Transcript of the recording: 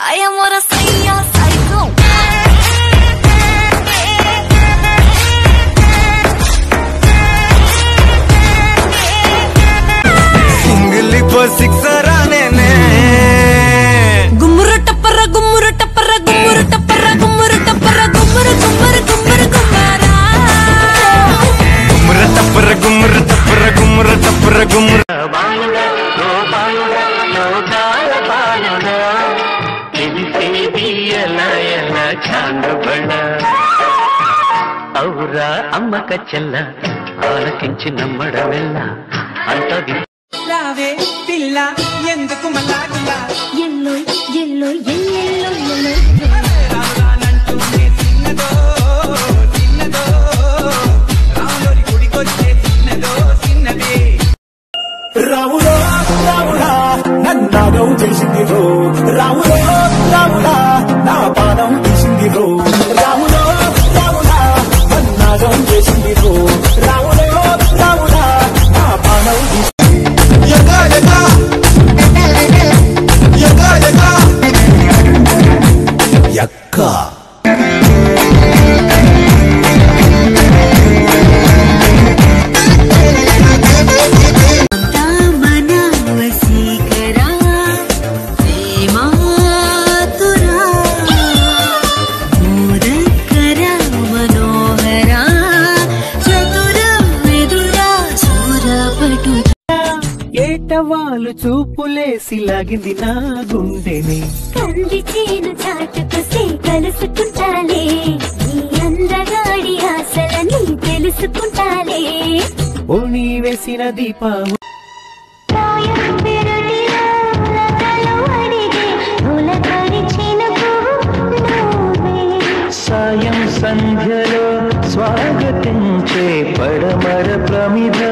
Ay, amor, así, psycho. Single sixer అనేనే గుమ్మురు టప్పర గుమ్మురు టప్పర గుమ్మురు టప్పర గుమ్మురు టప్పర గుమ్మురు గుమ్మురు గుమ్మురు గుమ్మారా గుమ్ముర టప్పర గుమ్ముర టప్పర గుమ్ముర టప్పర గుమ్ముర ఔరా అమ్మక చెల్ల ఆలకించి నమ్మడమెల్ల అంత వి- రావే పిల్ల ఎందుకు మళ్ళాగులా ఎల్లో ఎల్లో ఎల్లో ఎల్లో రానంటూనే చిన్నదో చిన్నదో రాములోని గుడికొచ్చే చిన్నదో చిన్నదే రాములో రాముడా నన్నాగం చేసింది రో రాములో రాముడా నా పానం తీసింది రో రాములో రాముడా నన్నాగం చేసింది రో రాములో రాముడా నా పానం ఎక్క మనా వసీకరా ప్రేమాతురా మోదకరా మనోహరా చతుర విదురా చూరపటు ఏటవాలు చూపులేసి లాగింది నా గుండెని కంది చేను చాటుకొస్తే కలుసుకుంటాలే నీ అందగాడి ఆశలని తెలుసుకుంటాలే ఓణి వేసిన దీపం సాయం సంధ్యలో స్వాగతించే పడమర ప్రమిద